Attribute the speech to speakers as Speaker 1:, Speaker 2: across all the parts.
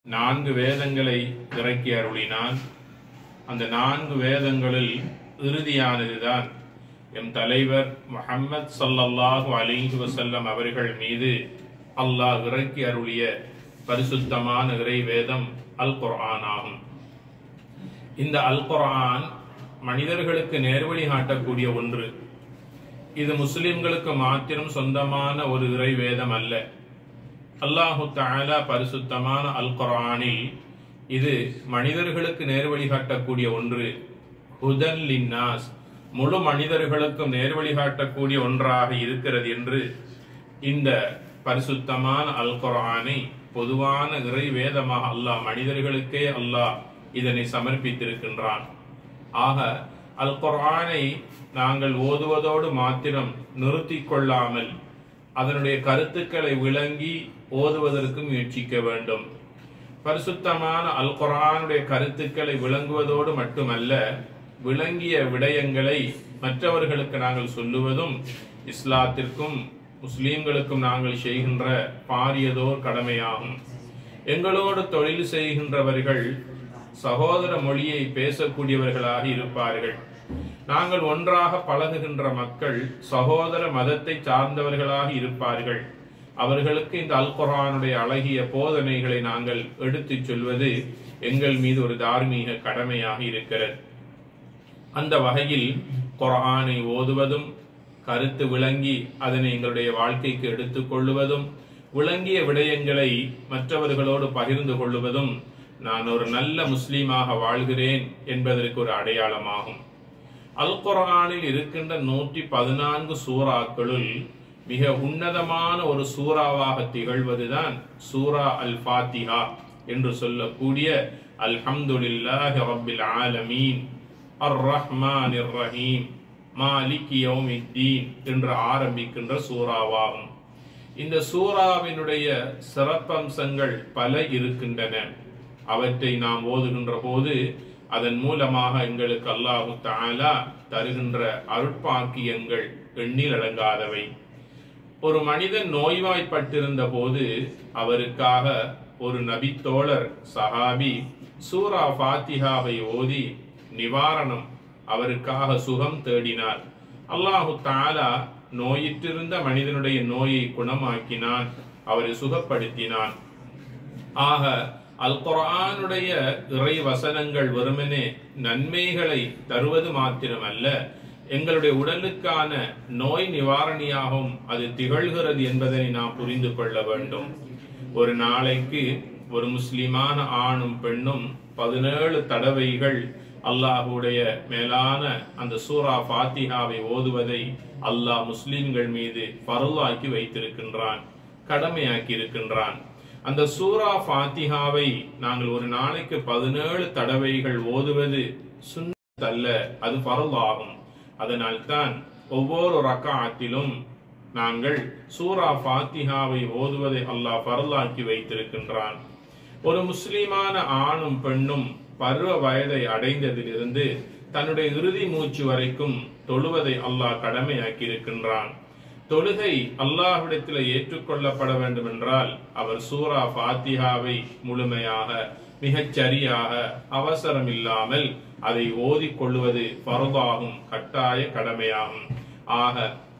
Speaker 1: நான்கு வேதங்களை இறக்கி அருளினான் அந்த நான்கு வேதங்களில் இறுதியானதுதான் எம் தலைவர் முஹம்மது ஸல்லல்லாஹு அலைஹி வஸல்லம் அவர்கள் மீது அல்லாஹ் இறக்கி அருளிய பரிசுத்தமான இறை வேதம் அல் குர்ஆன் ஆகும் இந்த அல் குர்ஆன் மனிதர்களுக்கு நேர்வழி காட்டக்கூடிய ஒன்று இது முஸ்லிம்களுக்கு மாத்திரம் சொந்தமான ஒரு இறை வேதம் அல்ல அல்லாஹு தஆலா பரிசுத்தமான அல் குர்ஆனில் இது மனிதர்களுக்கு நேர்வழி காட்டக்கூடிய ஒன்று ஹுதன் லின்னாஸ் முழு மனிதர்களுக்கும் நேர்வழி காட்டக்கூடிய ஒன்றாக இருக்கிறது என்று இந்த பரிசுத்தமான அல் குர்ஆனை பொதுவான இறை வேதமாக அல்லாஹ் மனிதர்களுக்கே அல்லாஹ் இதனை சமர்ப்பித்திருக்கின்றான் ஆக அல் குர்ஆனை நாங்கள் ஓதுவதோடு மாத்திரம் நிறுத்திக் கொள்ளாமல் அதனுடைய கருத்துக்களை விளங்கி ஓதுவதற்கு முயற்சிக்க வேண்டும் பரிசுத்தமான அல் குர்ஆனுடைய கருத்துக்களை விளங்குவதோடு மட்டுமல்ல விளங்கிய விடயங்களை மற்றவர்களுக்கு நாங்கள் சொல்லுவதும் இஸ்லாத்திற்கும் முஸ்லீம்களுக்கும் நாங்கள் செய்கின்ற பாரியதோர் கடமையாகும் எங்களோடு தொழில் செய்கின்றவர்கள் சகோதர மொழியை பேசக்கூடியவர்களாக இருப்பார்கள் நாங்கள் ஒன்றாக பழகுகின்ற மக்கள் சகோதர மதத்தை சார்ந்தவர்களாக இருப்பார்கள் அவர்களுக்கு இந்த அல் குர்ஆனுடைய அழகிய போதனைகளை நாங்கள் எடுத்துச் சொல்வது எங்கள் மீது ஒரு தார்மீக கடமையாக இருக்கிறது அந்த வகையில் குர்ஆனை ஓதுவதும் கருத்து விளங்கி அதனை எங்களுடைய வாழ்க்கைக்கு எடுத்துக் கொள்ளுவதும் விளங்கிய விடயங்களை மற்றவர்களோடு பகிர்ந்து கொள்ளுவதும் நான் ஒரு நல்ல முஸ்லீமாக வாழ்கிறேன் என்பதற்கு ஒரு அடையாளமாகும் அல் குர்ஆனில் இருக்கின்ற நூற்றி பதினான்கு சூறாக்களுள் மிக உன்னதமான ஒரு சூறாவாக திகழ்வதுதான் சூரா அல் ஃபாத்திஹா என்று சொல்லக்கூடிய அல்ஹம்துலில்லாஹி ரப்பில் ஆலமீன் அர் ரஹ்மானிர் ரஹீம் மாலிக் யௌமித்தீன் என்று ஆரம்பிக்கின்ற சூறாவாகும் இந்த சூறாவினுடைய சிறப்பம்சங்கள் பல இருக்கின்றன அவற்றை நாம் ஓதுகின்ற போது அதன் மூலமாக எங்களுக்கு அல்லாஹு தஆலா தருகின்ற அருட்பாக்கியங்கள் எண்ணில் அடங்காதவை ஒரு மனிதன் நோய்வாய்ப்பட்டிருந்த போது அவருக்காக ஒரு நபித்தோழர் சஹாபி சூரா ஃபாத்திஹாவை ஓதி நிவாரணம் அவருக்காக சுகம் தேடினார் அல்லாஹு தாலா நோயிற்றிருந்த மனிதனுடைய நோயை குணமாக்கினான் அவரை சுகப்படுத்தினான் ஆக அல் குர்ஆனுடைய இறை வசனங்கள் வெறுமனே நன்மைகளை தருவது மாத்திரமல்ல எங்களுடைய உடலுக்கான நோய் நிவாரணியாகவும் அது திகழ்கிறது என்பதனை நாம் புரிந்து கொள்ள வேண்டும் ஒரு நாளைக்கு ஒரு முஸ்லிமான ஆணும் பெண்ணும் பதினேழு தடவைகள் அல்லாஹுடைய மேலான அந்த சூரா ஃபாத்திஹாவை ஓதுவதை அல்லாஹ் முஸ்லிம்கள் மீது பருளாக்கி வைத்திருக்கின்றான் கடமையாக்கி இருக்கின்றான் அந்த சூரா ஃபாத்திஹாவை நாங்கள் ஒரு நாளைக்கு பதினேழு தடவைகள் ஓதுவது சுன்னத் அல்ல அது பருளாகும் அதனால்தான் ஒவ்வொரு ரக்காத்திலும் நாங்கள் சூரா ஃபாத்திஹாவை ஓதுவதை அல்லாஹ் பரலாக்கி வைத்திருக்கின்றான் ஒரு முஸ்லிமான ஆணும் பெண்ணும் பருவ வயதை அடைந்ததிலிருந்து தன்னுடைய இறுதி மூச்சு வரைக்கும் தொழுவதை அல்லாஹ் கடமையாக்கி இருக்கின்றான் தொழுகை அல்லாஹ்விடத்தில் ஏற்றுக்கொள்ளப்பட வேண்டும் என்றால் அவர் சூரா ஃபாத்திஹாவை முழுமையாக மிகச் சரியாக அவசரம் இல்லாமல் அதை ஓதிக் கொள்வது பரதாகும் கட்டாய கடமையாகும் ஆக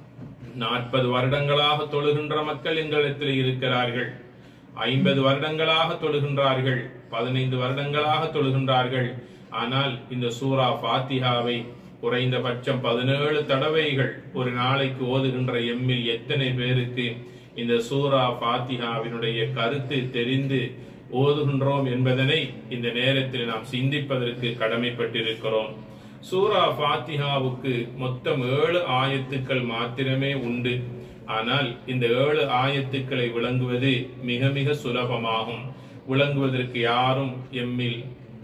Speaker 1: நாற்பது வருடங்களாக தொழுகின்ற மக்கள் எங்களிடத்தில் இருக்கிறார்கள் ஐம்பது வருடங்களாக தொழுகின்றார்கள் பதினைந்து வருடங்களாக தொழுகின்றார்கள் ஆனால் இந்த சூரா ஃபாத்திஹாவை குறைந்தபட்சம் பதினேழு தடவைகள் ஒரு நாளைக்கு ஓதுகின்ற எம்மில் எத்தனை பேருக்கு இந்த சூரா ஃபாத்திஹாவினுடைய கருத்து தெரிந்து ஓதுகின்றோம் என்பதனை இந்த நேரத்தில் நாம் சிந்திப்பதற்கு கடமைப்பட்டிருக்கிறோம் சூரா ஃபாத்திஹாவுக்கு மொத்தம் ஏழு ஆயத்துக்கள் மாத்திரமே உண்டு ஆனால் இந்த ஏழு ஆயத்துக்களை விளங்குவது மிக மிக சுலபமாகும் விளங்குவதற்கு யாரும் எம்மில்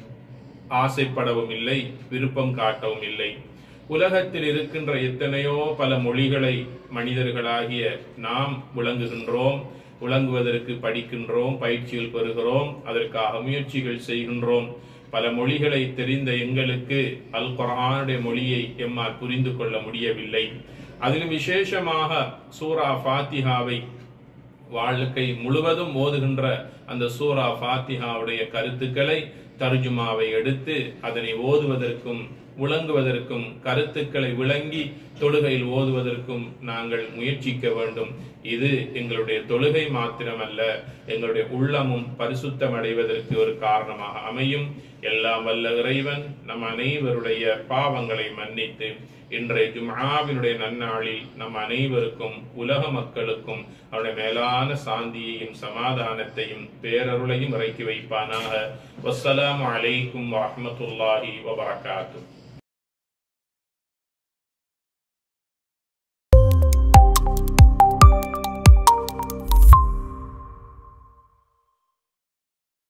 Speaker 1: ஆசைப்படவும் இல்லை விருப்பம் காட்டவும் இல்லை உலகத்தில் இருக்கின்ற எத்தனையோ பல மொழிகளை மனிதர்களாகிய நாம் விளங்குகின்றோம் விளங்குவதற்கு படிக்கின்றோம் பயிற்சிகள் பெறுகிறோம் அதற்காக முயற்சிகள் செய்கின்றோம் பல மொழிகளை தெரிந்த எங்களுக்கு அல் குர்ஆனுடைய மொழியை எம்மால் புரிந்து கொள்ள முடியவில்லை அதிலும் விசேஷமாக சூரா ஃபாத்திஹாவை வாழ்க்கை முழுவதும் ஓதுகின்ற அந்த சூரா ஃபாத்திஹாவுடைய கருத்துக்களை தர்ஜுமாவை எடுத்து அதனை ஓதுவதற்கும் விளங்குவதற்கும் கருத்துக்களை விளங்கி தொழுகையில் ஓதுவதற்கும் நாங்கள் முயற்சிக்க வேண்டும் இது எங்களுடைய தொழுகை மாத்திரமல்ல எங்களுடைய உள்ளமும் பரிசுத்தம் அடைவதற்கு ஒரு காரணமாக அமையும் எல்லாம் வல்ல இறைவன் நம் அனைவருடைய பாவங்களை மன்னித்து இன்றைய ஜும்ஆவினுடைய நன்னாளில் நம் அனைவருக்கும் உலக மக்களுக்கும் அவருடைய மேலான சாந்தியையும் சமாதானத்தையும் பேரருளையும் இறக்கி வைப்பானாக வஸ்ஸலாமு அலைக்கும் வரஹ்மத்துல்லாஹி வபரகாத்துஹு